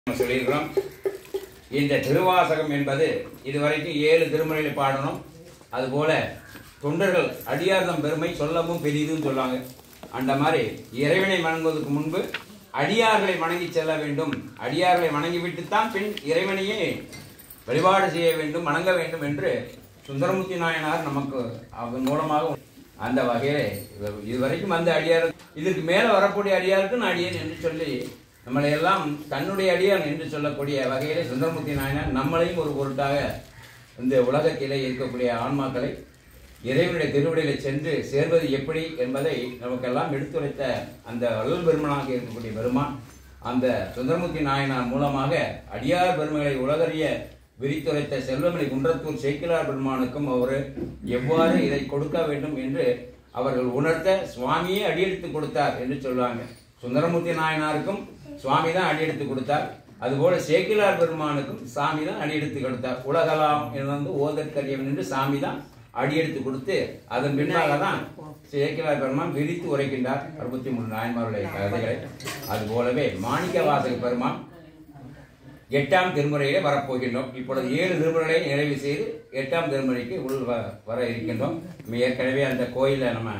நம்ம சொல்லியிருக்கிறோம் இந்த திருவாசகம் என்பது இதுவரைக்கும் ஏழு திருமுறைகளை பாடணும் அதுபோல தொண்டர்கள் அடியார்தம் பெருமை சொல்லவும் பெரிதுன்னு சொல்லுவாங்க அந்த மாதிரி இறைவனை வணங்குவதற்கு முன்பு அடியார்களை வணங்கி செல்ல வேண்டும் அடியார்களை வணங்கிவிட்டு தான் பின் இறைவனையே வழிபாடு செய்ய வேண்டும் வணங்க வேண்டும் என்று சுந்தரமூர்த்தி நாயனார் நமக்கு அதன் மூலமாக அந்த வகையிலே இது- இதுவரைக்கும் வந்த அடியார் இதற்கு மேல வரக்கூடிய அடியாருக்கு நான் அடியேன் என்று சொல்லி நம்மளை எல்லாம் தன்னுடைய அடியான் என்று சொல்லக்கூடிய வகையிலே சுந்தரமூர்த்தி நாயனார் நம்மளையும் ஒரு பொருட்டாக இந்த உலகத்திலே இருக்கக்கூடிய ஆன்மாக்களை இறைவனுடைய திருவிடையில சென்று சேர்வது எப்படி என்பதை நமக்கெல்லாம் எடுத்துரைத்த அந்த வள்ளல் பெருமனாக இருக்கக்கூடிய பெருமான் அந்த சுந்தரமூர்த்தி நாயனார் மூலமாக அடியார் பெருமைகளை உலகறிய விரித்துரைத்த செல்வமணி குன்றத்தூர் சேக்கிலார் பெருமானுக்கும் அவர் எவ்வாறு இதை கொடுக்க வேண்டும் என்று அவர்கள் உணர்த்த சுவாமியே அடியெடுத்து கொடுத்தார் என்று சொல்லுவாங்க சுந்தரமூர்த்தி நாயனாருக்கும் சுவாமி தான் அடியெடுத்து கொடுத்தார் அதுபோல சேக்கிலார் பெருமானுக்கும் சாமி தான் அடியெடுத்து கொடுத்தார் உலகலாம் என்று ஓதற்கரியவன் என்று சாமி தான் அடியெடுத்து கொடுத்து அதன் பின்னாக தான் சேக்கிலார் பெருமான் விரித்து உரைக்கின்றார் அறுபத்தி மூணு நாயன்மாருடைய கதைகளை அதுபோலவே மாணிக்க வாசக பெருமான் எட்டாம் திருமுறையிலே வரப்போகின்றோம் இப்பொழுது ஏழு திருமுறைகளை நிறைவு செய்து எட்டாம் திருமுறைக்கு உள் வ- வர இருக்கின்றோம் நம்ம ஏற்கனவே அந்த கோயிலை நம்ம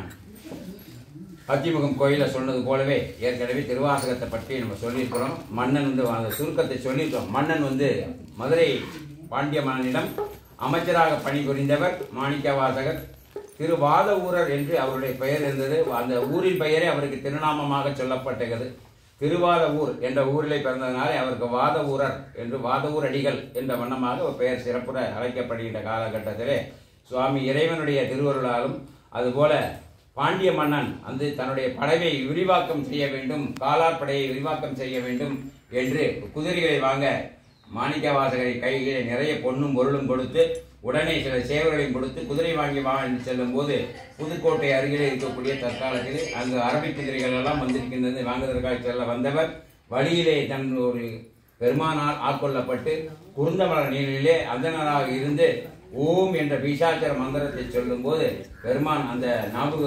அத்திமுகம் கோயில சொன்னது போலவே ஏற்கனவே திருவாசகத்தை பற்றி நம்ம சொல்லியிருக்கிறோம் மன்னன் வந்து அந்த சுருக்கத்தை சொல்லியிருக்கிறோம் மன்னன் வந்து மதுரை பாண்டிய மன்னனிடம் அமைச்சராக பணிபுரிந்தவர் மாணிக்கவாசகர் திருவாத ஊரர் என்று அவருடைய பெயர் இருந்தது அந்த ஊரின் பெயரே அவருக்கு திருநாமமாக சொல்லப்பட்டது திருவாத ஊர் என்ற ஊரிலே பிறந்ததனாலே அவருக்கு வாத ஊரர் என்று வாதவூர் அடிகள் என்ற வண்ணமாக ஒரு பெயர் சிறப்புற அழைக்கப்படுகின்ற காலகட்டத்திலே சுவாமி இறைவனுடைய திருவருளாலும் அதுபோல பாண்டிய மன்னன் வந்து தன்னுடைய படையை விரிவாக்கம் செய்ய வேண்டும் காலார் படையை விரிவாக்கம் செய்ய வேண்டும் என்று குதிரைகளை வாங்க மாணிக்கவாசகரை கையிலே நிறைய பொன்னும் பொருளும் கொடுத்து உடனே சில சேவர்களையும் கொடுத்து குதிரை வாங்கி வா என்று செல்லும் போது புதுக்கோட்டை அருகிலே இருக்கக்கூடிய தற்காலத்தில் அங்கு அரபிக் குதிரைகள் எல்லாம் வந்திருக்கின்றது வாங்குவதற்காக செல்ல வந்தவர் வழியிலே தன் ஒரு பெருமானால் ஆட்கொள்ளப்பட்டு குருந்தமலர் நீரிலே அந்தனராக இருந்து ஓம் என்ற பீசாச்சர மந்திரத்தை சொல்லும்போது பெருமான் அந்த நாபு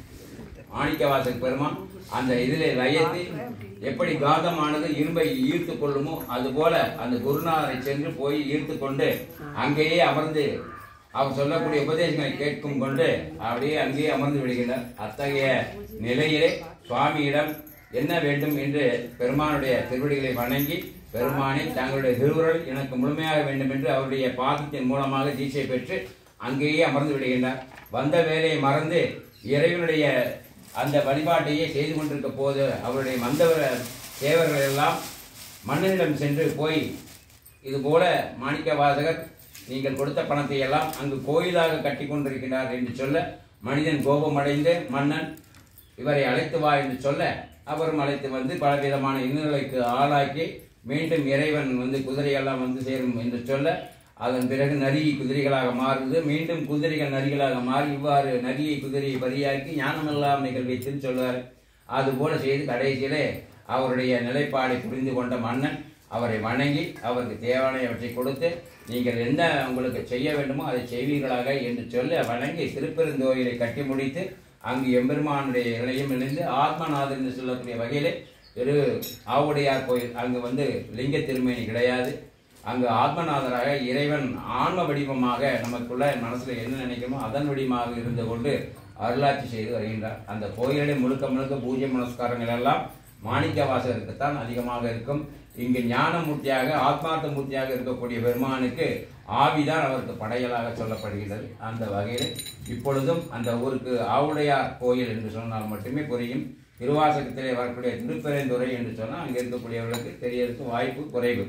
மாணிக்கவாசக் பெருமான் அந்த இதிலே லயத்து எப்படி காந்தமானது இரும்பை ஈர்த்து கொள்ளுமோ அதுபோல அந்த குருநாதரை சென்று போய் ஈர்த்து கொண்டு அங்கேயே அமர்ந்து அவர் சொல்லக்கூடிய உபதேசங்களை கேட்கும் கொண்டு அப்படியே அங்கேயே அமர்ந்து விடுகிறார் அத்தகைய நிலையிலே சுவாமியிடம் என்ன வேண்டும் என்று பெருமானுடைய திருவடிகளை வணங்கி பெருமானே தங்களுடைய திருவுருள் எனக்கு முழுமையாக வேண்டும் என்று அவருடைய பாதத்தின் மூலமாக தீட்சை பெற்று அங்கேயே அமர்ந்து விடுகின்றார் வந்த வேலையை மறந்து இறைவனுடைய அந்த வழிபாட்டையே செய்து கொண்டிருக்க போது அவருடைய மந்தவர தேவர்கள் எல்லாம் மன்னனிடம் சென்று போய் இது போல மாணிக்க வாசகர் நீங்கள் கொடுத்த பணத்தை எல்லாம் அங்கு கோயிலாக கட்டி கொண்டிருக்கிறார் என்று சொல்ல மனிதன் கோபமடைந்து மன்னன் இவரை அழைத்து வா என்று சொல்ல அவரும் அழைத்து வந்து பலவிதமான இன்னல்களுக்கு ஆளாக்கி மீண்டும் இறைவன் வந்து குதிரையெல்லாம் வந்து சேரும் என்று சொல்ல அதன் பிறகு நரி குதிரைகளாக மாறுது மீண்டும் குதிரைகள் நரிகளாக மாறி இவ்வாறு நரியை குதிரையை பரியாக்கி ஞானமெல்லாம் நிகழ்வித்துன்னு சொல்வார் அது போல செய்து கடைசியிலே அவருடைய நிலைப்பாடை புரிந்து கொண்ட மன்னன் அவரை வணங்கி அவருக்கு தேவையானவற்றை கொடுத்து நீங்கள் என்ன உங்களுக்கு செய்ய வேண்டுமோ அதை செய்வீர்களாக என்று சொல்ல வணங்கி திருப்பெருந்தோயிலை கட்டி முடித்து அங்கு எம்பெருமானுடைய இணையம் இணைந்து ஆத்மநாதர் என்று சொல்லக்கூடிய வகையிலே திரு ஆவுடையார் கோயில் அங்கு வந்து லிங்க திருமேனி கிடையாது அங்கு ஆத்மநாதராக இறைவன் ஆன்ம வடிவமாக நமக்குள்ள மனசுல என்ன நினைக்கிறோமோ அதன் வடிவமாக இருந்து கொண்டு அருளாட்சி செய்து வருகின்றார் அந்த கோயிலிலே முழுக்க முழுக்க பூஜை புனஸ்காரங்கள் எல்லாம் மாணிக்க வாசகருக்குத்தான் அதிகமாக இருக்கும் இங்கு ஞானமூர்த்தியாக ஆத்மார்த்த மூர்த்தியாக இருக்கக்கூடிய பெருமானுக்கு ஆவிதான் அவருக்கு படையலாக சொல்லப்படுகிறது அந்த வகையில் இப்பொழுதும் அந்த ஊருக்கு ஆவுடையார் கோயில் என்று சொன்னால் மட்டுமே புரியும் திருவாசகத்திலே வரக்கூடிய திருப்பெருந்துறை என்று சொன்னால் அங்கே இருக்கக்கூடியவர்களுக்கு தெரியறதுக்கு வாய்ப்பு குறைவு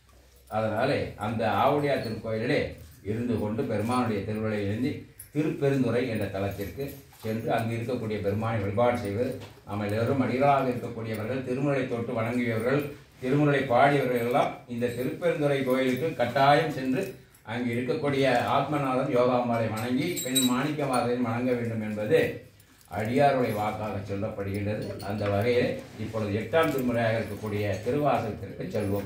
அதனாலே அந்த ஆவுடையார் திருக்கோயிலிலே இருந்து கொண்டு பெருமானுடைய திருவிழை எழுந்தி திருப்பெருந்துறை என்ற தலத்திற்கு சென்று அங்கு இருக்கக்கூடிய பெருமானை வழிபாடு செய்வது நம்ம எல்லோரும் அடிகளாக இருக்கக்கூடியவர்கள் திருமுறை தொட்டு வணங்கியவர்கள் திருமுறை பாடியவர்கள் எல்லாம் இந்த திருப்பெருந்துறை கோயிலுக்கு கட்டாயம் சென்று அங்கு இருக்கக்கூடிய ஆத்மநாதன் யோகாம்பாளை வணங்கி பெண் மாணிக்கவாதனை வணங்க வேண்டும் என்பது அடியாருடைய வாக்காக சொல்லப்படுகின்றது அந்த வகையில் இப்பொழுது எட்டாம் திருமுறையாக இருக்கக்கூடிய திருவாசகத்திற்கு செல்வோம்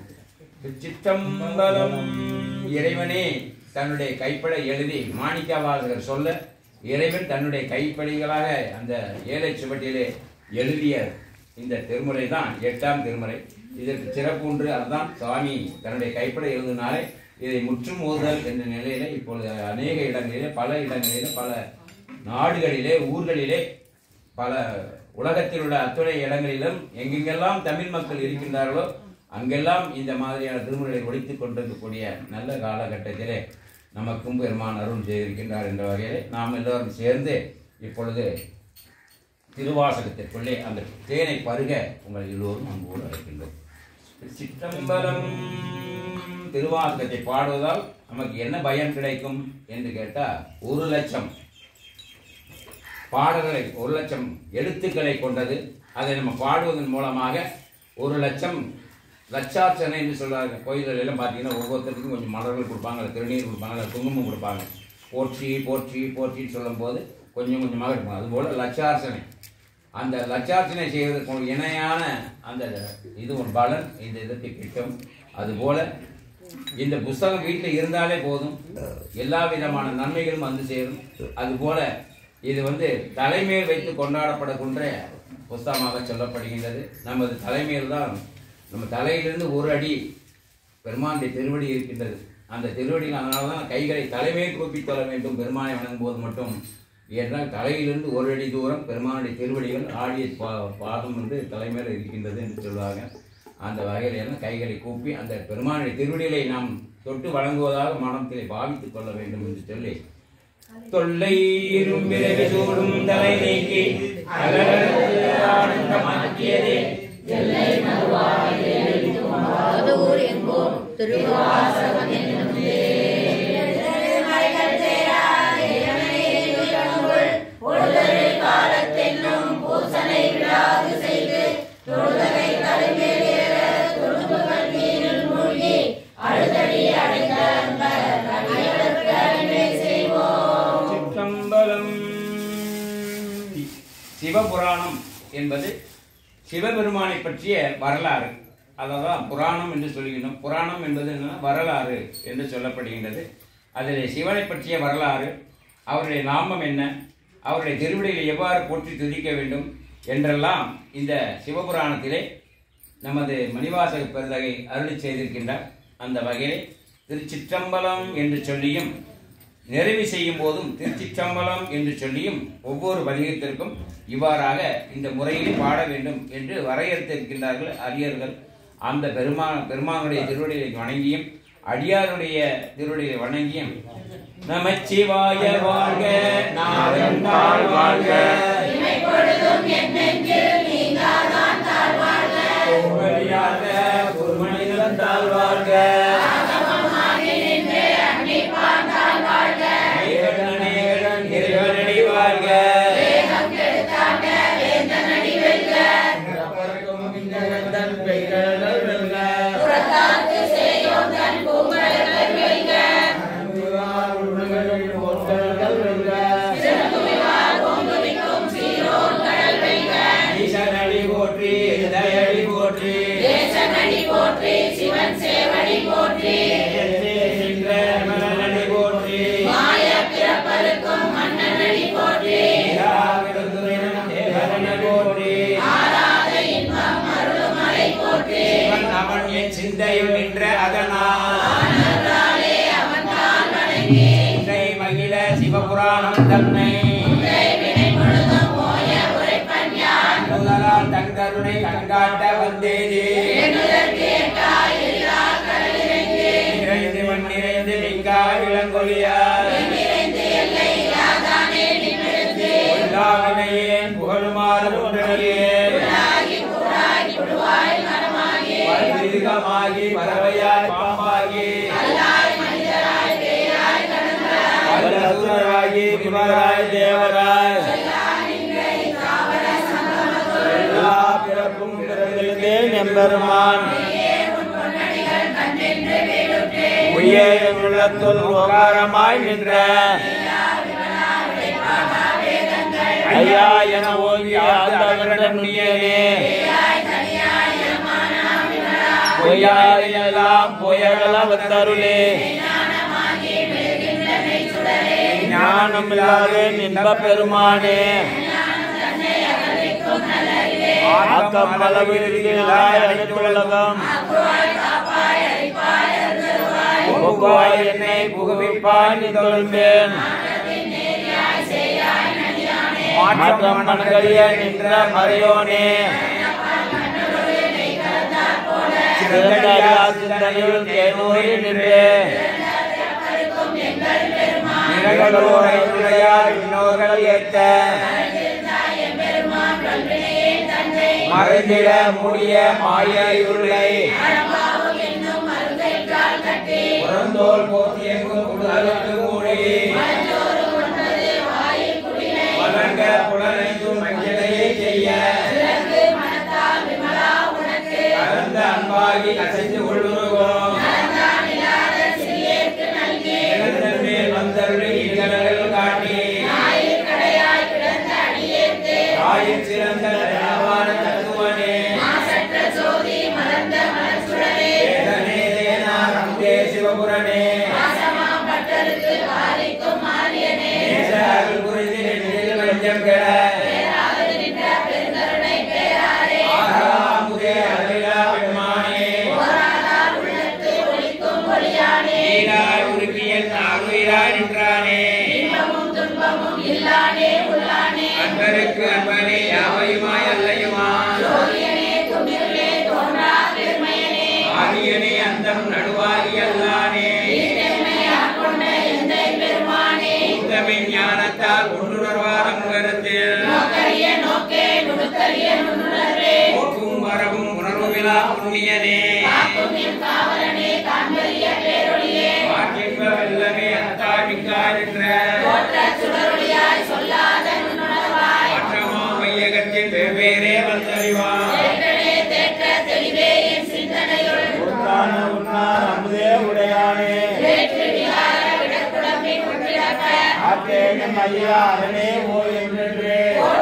சிற்றம்பலம் இறைவனே தன்னுடைய கைப்பட எழுதி மாணிக்கவாசகர் சொல்ல இறைவன் தன்னுடைய கைப்படிகளாக அந்த ஏழை சுவட்டிலே எழுதிய இந்த திருமுறை தான் எட்டாம் திருமுறை இதற்கு சிறப்பு ஒன்று அதுதான் சுவாமி தன்னுடைய கைப்பட எழுதினாலே இதை முற்றும் ஓதுதல் என்ற நிலையில இப்பொழுது அநேக இடங்களிலே பல இடங்களிலே பல நாடுகளிலே ஊர்களிலே பல உலகத்தில் உள்ள அத்துணை இடங்களிலும் எங்கெங்கெல்லாம் தமிழ் மக்கள் இருக்கின்றார்களோ அங்கெல்லாம் இந்த மாதிரியான திருமுறைகளை ஒழித்துக் கொண்டிருக்கக்கூடிய நல்ல காலகட்டத்திலே நமக்கும் பெருமான் அருள் செய்திருக்கின்றார் என்ற வகையிலே நாம் எல்லோரும் சேர்ந்து இப்பொழுது திருவாசகத்திற்குள்ளே அந்த தேனை பருக உங்கள் எல்லோரும் அன்போடு அழைக்கின்றோம் சிற்றம்பலம் திருவாசகத்தை பாடுவதால் நமக்கு என்ன பயன் கிடைக்கும் என்று கேட்டால் ஒரு லட்சம் பாடல்களை ஒரு லட்சம் எழுத்துக்களை கொண்டது அதை நம்ம பாடுவதன் மூலமாக ஒரு லட்சம் லட்சார்ச்சனை என்று சொல்றாங்க கோயில்கள் எல்லாம் பார்த்தீங்கன்னா ஒவ்வொருத்தருக்கும் கொஞ்சம் மலர்கள் கொடுப்பாங்க அல்லது திருநீர் கொடுப்பாங்க அல்லது குங்குமம் கொடுப்பாங்க போற்றி போற்றி போற்றின்னு சொல்லும்போது கொஞ்சம் கொஞ்சமாக இருக்கும் அதுபோல் லட்சார்ச்சனை அந்த லட்சார்ச்சனை செய்வதற்கு ஒரு இணையான அந்த இது ஒரு பலன் இந்த இதற்கு கிட்டும் அதுபோல இந்த புஸ்தகம் வீட்டில் இருந்தாலே போதும் எல்லா விதமான நன்மைகளும் வந்து சேரும் அதுபோல இது வந்து தலைமையில் வைத்து கொண்டாடப்படக்கூடிய புஸ்தகமாக சொல்லப்படுகின்றது நமது தலைமையில் தான் நம்ம தலையிலிருந்து ஒரு அடி பெருமானுடைய திருவடி இருக்கின்றது அந்த திருவடியில் அதனால தான் கைகளை தலைமையில் கூப்பி தொழ வேண்டும் பெருமானை வணங்கும் போது மட்டும் ஏனென்றால் தலையிலிருந்து ஒரு அடி தூரம் பெருமானுடைய திருவடிகள் ஆடிய பா பாதம் வந்து தலைமையில் இருக்கின்றது என்று சொல்வாங்க அந்த வகையில் எல்லாம் கைகளை கூப்பி அந்த பெருமானுடைய திருவடிகளை நாம் தொட்டு வழங்குவதாக மனத்திலே பாவித்துக் கொள்ள வேண்டும் என்று சொல்லி தொல்லை இரும்பிறவி சூடும் தலை நீக்கி அகலத்து ஆனந்தமாக்கியதே மதுவூர் எங்கோம் திருவாசகம் என்னும் சிற்றம்பலம் சிவபுராணம் என்பது சிவபெருமானை பற்றிய வரலாறு அததான் புராணம் என்று சொல்லுகின்றோம் புராணம் என்பது என்னன்னா வரலாறு என்று சொல்லப்படுகின்றது அதில் சிவனை பற்றிய வரலாறு அவருடைய நாமம் என்ன அவருடைய திருவிடையை எவ்வாறு போற்றி துதிக்க வேண்டும் என்றெல்லாம் இந்த சிவபுராணத்திலே நமது மணிவாசக பெருந்தகை அருளி செய்திருக்கின்றார் அந்த வகையில் திருச்சிற்றம்பலம் என்று சொல்லியும் நிறைவு செய்யும் போதும் திருச்சிற்றம்பலம் என்று சொல்லியும் ஒவ்வொரு பதிகத்திற்கும் இவ்வாறாக இந்த முறையில் பாட வேண்டும் என்று வரையறுத்திருக்கின்றார்கள் அரியர்கள் அந்த பெருமான் பெருமானுடைய திருவடிகளை வணங்கியும் அடியாருடைய திருவடிகளை வணங்கியும் நமச்சிவாய வாழ்க நாவென்பால் வாழ்க கோவழியாக குருமணிதந்தால் வாழ்க நேகன் இறைவனடி வாழ்க ஈசனடி போற்றி தயடி போற்றி நின்ற மலனடி போற்றி யாவிருந்துரையும் தேவனடி போற்றி சிவன் அவன் என் சிந்தையில் நின்ற அதனால் சிந்தை மகிழ சிவபுராணம் தன்னை முதலால் தன் கருணை கண்காட்ட வந்தேனே நிறைந்து மண் நிறைந்து மிக்கா இளங்கொழியார் உள்ளாவினையேன் புகழுமாறு ஒன்றனையேன் மிருகமாகி பறவையாய் பாம்பாகி வல்லசுரராகி குமராய் தேவராய் எல்லா பிறப்பும் பிறந்திருந்தேன் எம்பெருமான் உயே உள்ளத்துள் ஓகாரமாய் நின்ற ஐயா என ஓங்கி ஆதவரே பொய்யாரையெல்லாம் பொய்யகல வந்தருளே ஞானம் இல்லாத இன்ப பெருமானே ஆக்கம் அளவு இறுதியிலாய் அனைத்துலகம் புகுவாய் என்னை புகுவிப்பாய் நீ தொழும்பேன் மாற்றம் மனங்கழிய நின்ற மறையோனே சிறந்தடியா சிந்தனையில் தேனூரி நின்றேன் நிறங்களோரை உடையார் இன்னோர்கள் ஏற்ற மறைந்திட முடிய மாய இருளை புறந்தோல் போற்றி எங்கும் புலருக்கு மூடி வளர்க புலனைந்தும் மஞ்சளையை செய்ய கலந்த அன்பாகி அசைந்து கொள்ளுருவோம் இளந்தன் மேல் வந்தருளி இகழல் காட்டி தாயின் சிறந்த தனவான தத்துவனே வேதனே தேனார் அம்பே சிவபுரனே நேச அருள் புரிந்து நெஞ்சில் வஞ்சம் கெட ஆகா அமுதே அருளிலா பெருமானே நீராய் உருக்கியன் அருளாய் நின்றானே அன்பருக்கு அன்பனே யாவையுமாய் அல்லையுமா ஆரியனே அந்தம் நடுவாகி அல்லானே உத்தமின் ஞானத்தால் ஒன்றுணர்வார் அமுகரத்தில் போக்கும் வரவும் உணர்வுவிழா புண்ணியனே மாற்றின்ப வெல்லமே அத்தாமிக்காய் என்ற மாற்றமா மையகத்தின் வெவ்வேறே வந்தறிவான் உத்தான உன்னார் அமுதே உடையானே ஆத்தேயம் ஐயா அரணே ஓ என்றே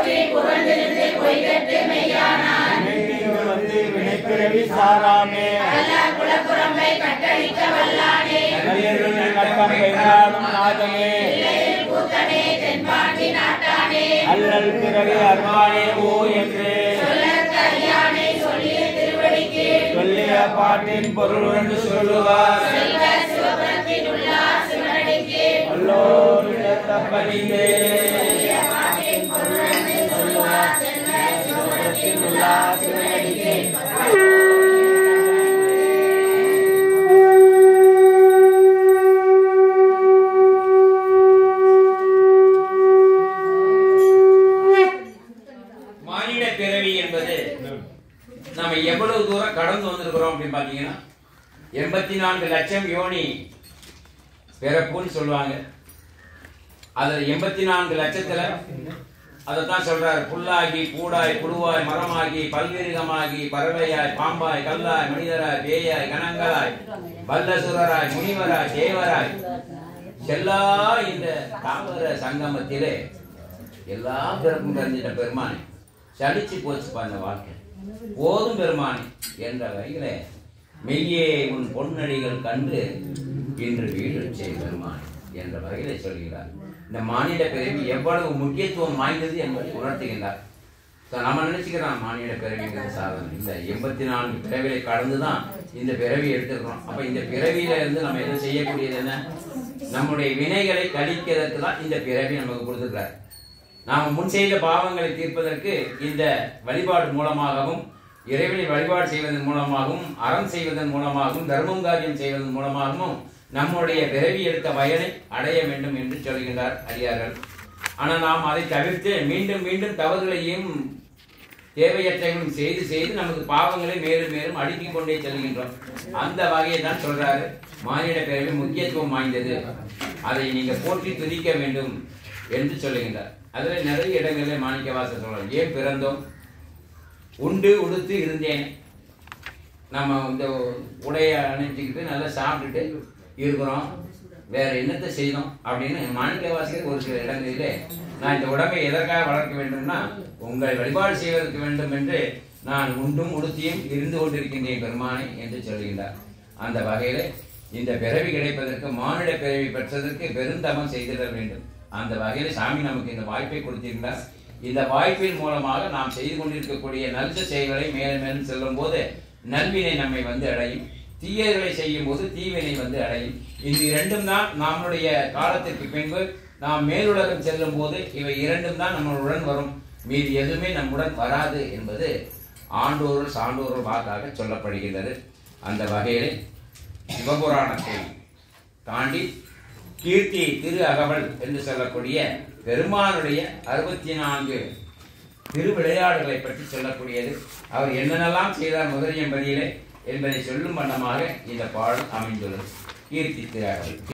வினைத்திகள் வந்து வினைப்பிறவி சாராமே நல்லிருள் கட்டம் பெய்தாடும் நாதமே அல்லல் பிறவி அருமானே ஓ என்று சொல்லிய பாட்டின் பொருள் என்று சொல்லுவார் அல்லோர் இடத்தப்படிந்தே மானிட பிறவி என்பது நம்ம எவ்வளவு தூரம் கடந்து வந்திருக்கிறோம் அப்படின்னு பாத்தீங்கன்னா எண்பத்தி நான்கு லட்சம் யோனி பிறப்புன்னு சொல்லுவாங்க அதுல எண்பத்தி நான்கு லட்சத்துல அதைத்தான் சொல்றாரு புல்லாகி பூடாய் புழுவாய் மரமாகி பல்விருகமாகி பறவையாய் பாம்பாய் கல்லாய் மனிதராய் பேயாய் கணங்களாய் வல்லசுரராய் முனிவராய் தேவராய் எல்லா இந்த தாமர சங்கமத்திலே எல்லா பிறப்பும் தெரிஞ்சிட்ட பெருமானே சலிச்சு போச்சுப்பா இந்த வாழ்க்கை போதும் பெருமானே என்ற வகையிலே மெய்யே உன் பொன்னடிகள் கண்டு இன்று வீடு செய் பெருமானே என்ற வகையிலே சொல்கிறார் இந்த மானிட பிறவி எவ்வளவு முக்கியத்துவம் வாய்ந்தது என்பதை உணர்த்துகின்றார் So, நம்ம நினைச்சுக்கிறோம் மானிட பிறவிங்கிறது சாதனை இந்த எண்பத்தி நான்கு பிறவியை கடந்து தான் இந்த பிறவி எடுத்துக்கிறோம் அப்ப இந்த பிறவியில இருந்து நம்ம எதை செய்யக்கூடியது என்ன நம்முடைய வினைகளை கழிக்கிறதுக்கு தான் இந்த பிறவி நமக்கு கொடுத்துருக்கிறார் நாம் முன் செய்த பாவங்களை தீர்ப்பதற்கு இந்த வழிபாடு மூலமாகவும் இறைவனை வழிபாடு செய்வதன் மூலமாகவும் அறம் செய்வதன் மூலமாகவும் தர்மம் காரியம் செய்வதன் மூலமாகவும் நம்முடைய பிறவி எடுத்த பயனை அடைய வேண்டும் என்று சொல்கின்றார் அடியார்கள் ஆனால் நாம் அதை தவிர்த்து மீண்டும் மீண்டும் தவறுகளையும் தேவையற்றவைகளும் செய்து செய்து நமது பாவங்களை மேலும் மேலும் அடுக்கிக் கொண்டே செல்கின்றோம் அந்த வகையை தான் சொல்றாரு மானிட பிறவி முக்கியத்துவம் வாய்ந்தது அதை நீங்க போற்றி துதிக்க வேண்டும் என்று சொல்லுகின்றார் அதுல நிறைய இடங்களில் மாணிக்கவாசர் சொல்றார் ஏன் பிறந்தோம் உண்டு உடுத்து இருந்தேன் நம்ம இந்த உடைய அணிஞ்சுக்கிட்டு நல்லா சாப்பிட்டுட்டு இருக்கிறோம் வேற என்னத்தை செய்தோம் அப்படின்னு மாணிக்கவாசகர் ஒரு சில இடங்களிலே நான் இந்த உடம்பை எதற்காக வளர்க்க வேண்டும்னா உங்களை வழிபாடு செய்வதற்கு வேண்டும் என்று நான் உண்டும் உடுத்தியும் இருந்து கொண்டிருக்கின்றேன் பெருமானே என்று சொல்கின்றார் அந்த வகையில இந்த பிறவி கிடைப்பதற்கு மானிட பிறவி பெற்றதற்கு பெருந்தமம் செய்திட வேண்டும் அந்த வகையில சாமி நமக்கு இந்த வாய்ப்பை கொடுத்திருந்தார் இந்த வாய்ப்பின் மூலமாக நாம் செய்து கொண்டிருக்கக்கூடிய நல்ல செயல்களை மேலும் மேலும் செல்லும் போது நல்வினை நம்மை வந்து அடையும் தீயர்களை செய்யும் போது தீவினை வந்து அடையும் இந்த இரண்டும் தான் நம்முடைய காலத்திற்கு பின்பு நாம் மேலுலகம் செல்லும் போது இவை இரண்டும் தான் நம்மளுடன் வரும் மீதி எதுவுமே நம்முடன் வராது என்பது ஆண்டோர்கள் சான்றோர்கள் வாக்காக சொல்லப்படுகின்றது அந்த வகையில் சிவபுராணத்தை தாண்டி கீர்த்தி திரு அகவல் என்று சொல்லக்கூடிய பெருமானுடைய அறுபத்தி நான்கு திருவிளையாடுகளை பற்றி சொல்லக்கூடியது அவர் என்னென்னலாம் செய்தார் முதலியம்பதியிலே என்பதை சொல்லும் வண்ணமாக இந்த பாடல் அமைந்துள்ளது கீர்த்தி திரு அகவல்